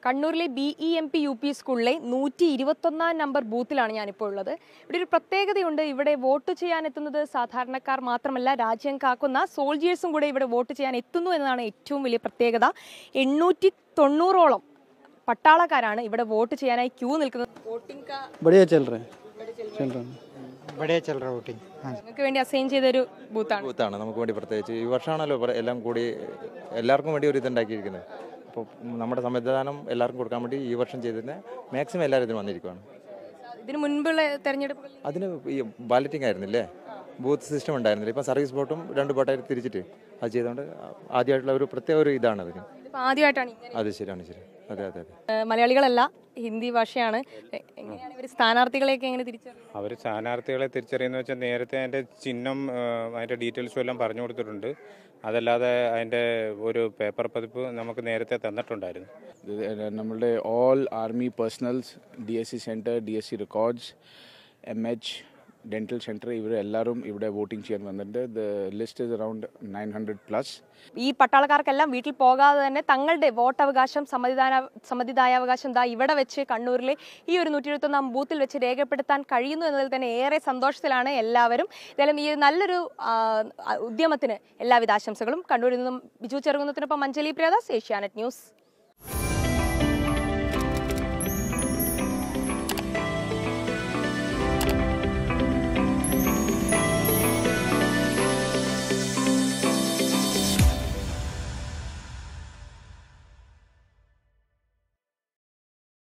കണ്ണൂരിലെ B E M P U P സ്കൂളിലെ നൂറ്റി ഇരുപത്തൊന്നാം നമ്പർ ബൂത്തിലാണ് ഞാനിപ്പോൾ ഉള്ളത് ഇവിടെ ഒരു പ്രത്യേകതയുണ്ട് ഇവിടെ വോട്ട് ചെയ്യാൻ എത്തുന്നത് സാധാരണക്കാർ മാത്രമല്ല രാജ്യം കാക്കുന്ന സോൾജിയേഴ്സും കൂടെ ഇവിടെ വോട്ട് ചെയ്യാൻ എത്തുന്നു എന്നതാണ് ഏറ്റവും വലിയ പ്രത്യേകത എണ്ണൂറ്റി തൊണ്ണൂറോളം പട്ടാളക്കാരാണ് ഇവിടെ വോട്ട് ചെയ്യാനായി ക്യൂ നിൽക്കുന്നത് വോട്ടിംഗ് കാ- बढ़िया चल रहा है चल रहा है बढ़िया चल रहा है वोटिंग हाँ നിങ്ങൾക്ക് വേണ്ടി അസൈൻ ചെയ്തൊരു ബൂത്താണ് ബൂത്താണ് നമുക്ക് വേണ്ടി പ്രത്യേകിച്ച് ഈ വർഷമാണല്ലോ പറ- എല്ലാം കൂടി എല്ലാവർക്കും വേണ്ടി ഒരു ഇതുണ്ടാക്കിയിരിക്കുന്നത് അപ്പോൾ നമ്മുടെ സംവിധാനം എല്ലാവർക്കും കൊടുക്കാൻ വേണ്ടി ഈ വർഷം ചെയ്തതിന് മാക്സിമം എല്ലാവരും ഇതിന് വന്നിരിക്കുകയാണ് ഇതിനു മുൻപുള്ള തെരഞ്ഞെടുപ്പുകൾ അതിന് ഈ ബാലറ്റിംഗ് ആയിരുന്നില്ലേ ബൂത്ത് സിസ്റ്റം ഉണ്ടായിരുന്നില്ല ഇപ്പം സർവീസ് ബോട്ടും രണ്ട് ബോട്ടായിട്ട് തിരിച്ചിട്ട് അത് ചെയ്തുകൊണ്ട് ആദ്യമായിട്ടുള്ള ഒരു പ്രത്യേക ഒരു ഇതാണ് അതിന് ഇതിപ്പോ ആദ്യമായിട്ടാണ് ഇങ്ങനെ അത് ശരിയാണ് ശരി അതെ അതെ അതെ ഏഹ് മലയാളികളല്ല ഹിന്ദി ഭാഷയാണ് എ- എങ്ങനെയാണ് ഇവർ സ്ഥാനാർത്ഥികളെയൊക്കെ എങ്ങനെ തിരിച്ചറിയുന്നത് അവർ സ്ഥാനാർത്ഥികളെ തിരിച്ചറിയുന്ന വെച്ചാൽ നേരത്തെ അതിൻ്റെ ചിഹ്നം ആ, അതിൻ്റെ ഡീറ്റെയിൽസും എല്ലാം പറഞ്ഞു കൊടുത്തിട്ടുണ്ട് അതല്ലാതെ അതിൻ്റെ ഒരു പേപ്പർ പതിപ്പ് നമുക്ക് നേരത്തെ തന്നിട്ടുണ്ടായിരുന്നു ഇത് നമ്മളുടെ all army personnels D S C centre D S C records M H dental centre ഇവർ എല്ലാവരും ഇവിടെ വോട്ടിംഗ് ചെയ്യാൻ വന്നിട്ടുണ്ട് the list is around nine hundred plus ഈ പട്ടാളക്കാർക്കെല്ലാം വീട്ടിൽ പോകാതെ തന്നെ തങ്ങളുടെ വോട്ടവകാശം സമ്മതിദാന സമ്മതിദായാവകാശം ദാ ഇവിടെ വെച്ച് കണ്ണൂരിലെ ഈ ഒരു നൂറ്റി എഴുപത്തൊന്നാം ബൂത്തിൽ വെച്ച് രേഖപ്പെടുത്താൻ കഴിയുന്നു എന്നതിൽ തന്നെ ഏറെ സന്തോഷത്തിലാണ് എല്ലാവരും ഏതായാലും ഈ നല്ലൊരു ആ, ഉദ്യമത്തിന് എല്ലാവിധ ആശംസകളും കണ്ണൂരിൽ നിന്നും ബിജു ചെറുകുന്നത്തിനൊപ്പം മഞ്ജലി പ്രിയദാസ് ഏഷ്യാനെറ്റ് ന്യൂസ്